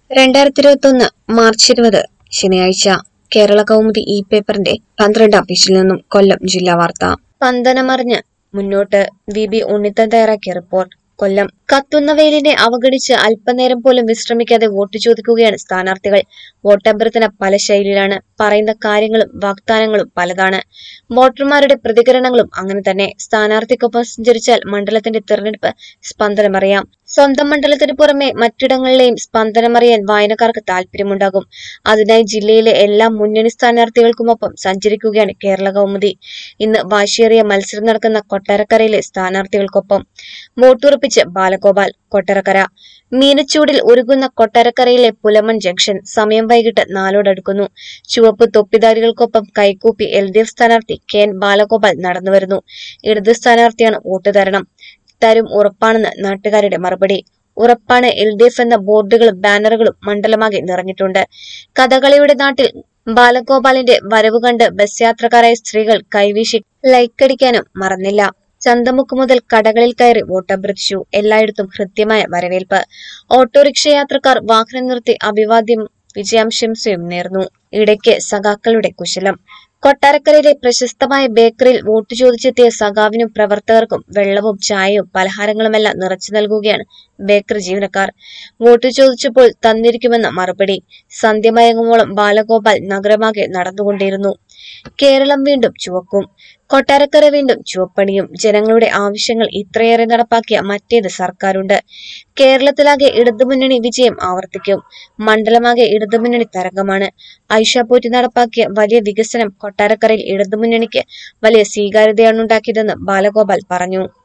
രണ്ടായിരത്തി ഇരുപത്തി ഒന്ന് മാർച്ച് ഇരുപത് ശനിയാഴ്ച കേരള കൗമുദി ഇ പേപ്പറിന്റെ പന്ത്രണ്ടാം പേജിൽ നിന്നും കൊല്ലം ജില്ലാ വാർത്ത പന്തനമറിഞ്ഞ് മുന്നോട്ട് വി ബി ഉണ്ണിത്തൻ തയ്യാറാക്കിയ റിപ്പോർട്ട് കൊല്ലം കത്തുന്ന വെയിലിനെ അവഗണിച്ച് അല്പനേരം പോലും വിശ്രമിക്കാതെ വോട്ട് ചോദിക്കുകയാണ് സ്ഥാനാർത്ഥികൾ വോട്ടഭ്യർത്ഥന പല ശൈലിയിലാണ് പറയുന്ന കാര്യങ്ങളും വാഗ്ദാനങ്ങളും പലതാണ് വോട്ടർമാരുടെ പ്രതികരണങ്ങളും അങ്ങനെ തന്നെ സ്ഥാനാർത്ഥിക്കൊപ്പം സഞ്ചരിച്ചാൽ മണ്ഡലത്തിന്റെ തെരഞ്ഞെടുപ്പ് സ്പന്ദനമറിയാം സ്വന്തം മണ്ഡലത്തിന് പുറമെ മറ്റിടങ്ങളിലെയും സ്പന്ദനമറിയാൻ വായനക്കാർക്ക് താല്പര്യമുണ്ടാകും അതിനായി ജില്ലയിലെ എല്ലാ മുന്നണി സ്ഥാനാർത്ഥികൾക്കുമൊപ്പം സഞ്ചരിക്കുകയാണ് കേരള കൗമുദി ഇന്ന് വാശിയേറിയ മത്സരം നടക്കുന്ന കൊട്ടാരക്കരയിലെ സ്ഥാനാർത്ഥികൾക്കൊപ്പം വോട്ടുറപ്പിച്ച് ബാലഗോപാൽ കൊട്ടാരക്കര മീനച്ചൂടിൽ ഉരുകുന്ന കൊട്ടാരക്കരയിലെ പുലമൺ ജംഗ്ഷൻ സമയം വൈകിട്ട് നാലോടടുക്കുന്നു ചുവപ്പ് തൊപ്പിധാരികൾക്കൊപ്പം കൈകൂപ്പി എൽ ഡി എഫ് സ്ഥാനാർത്ഥി കെ എൻ ബാലഗോപാൽ നടന്നുവരുന്നു ഇടത് സ്ഥാനാർത്ഥിയാണ് വോട്ട് തരണം തരും ഉറപ്പാണെന്ന് നാട്ടുകാരുടെ മറുപടി ഉറപ്പാണ് എൽ ഡി എഫ് എന്ന ബോർഡുകളും ബാനറുകളും മണ്ഡലമാകെ നിറഞ്ഞിട്ടുണ്ട് കഥകളിയുടെ നാട്ടിൽ ബാലഗോപാലിന്റെ വരവ് കണ്ട് ബസ് യാത്രക്കാരായ സ്ത്രീകൾ കൈവീശി ലൈക്കടിക്കാനും മറന്നില്ല ചന്തമുക്ക് മുതൽ കടകളിൽ കയറി വോട്ടഭ്യർത്ഥിച്ചു എല്ലായിടത്തും ഹൃദ്യമായ വരവേൽപ്പ് ഓട്ടോറിക്ഷ യാത്രക്കാർ വാഹനം നിർത്തി അഭിവാദ്യം വിജയാംശംസയും നേർന്നു ഇടയ്ക്ക് സഖാക്കളുടെ കുശലം കൊട്ടാരക്കരയിലെ പ്രശസ്തമായ ബേക്കറിയിൽ വോട്ട് ചോദിച്ചെത്തിയ സഖാവിനും പ്രവർത്തകർക്കും വെള്ളവും ചായയും പലഹാരങ്ങളുമെല്ലാം നിറച്ചു നൽകുകയാണ് ബേക്കറി ജീവനക്കാർ വോട്ട് ചോദിച്ചപ്പോൾ തന്നിരിക്കുമെന്ന മറുപടി സന്ധ്യമയങ്ങുമോളം ബാലഗോപാൽ നഗരമാകെ നടന്നുകൊണ്ടിരുന്നു കേരളം വീണ്ടും ചുവക്കും കൊട്ടാരക്കര വീണ്ടും ചുവപ്പണിയും ജനങ്ങളുടെ ആവശ്യങ്ങൾ ഇത്രയേറെ നടപ്പാക്കിയ മറ്റേത് സർക്കാരുണ്ട് കേരളത്തിലാകെ ഇടതുമുന്നണി വിജയം ആവർത്തിക്കും മണ്ഡലമാകെ ഇടതുമുന്നണി തരംഗമാണ് ഐഷാപോറ്റി നടപ്പാക്കിയ വലിയ വികസനം കൊട്ടാരക്കരയിൽ ഇടതുമുന്നണിക്ക് വലിയ സ്വീകാര്യതയാണുണ്ടാക്കിയതെന്ന് ബാലഗോപാൽ പറഞ്ഞു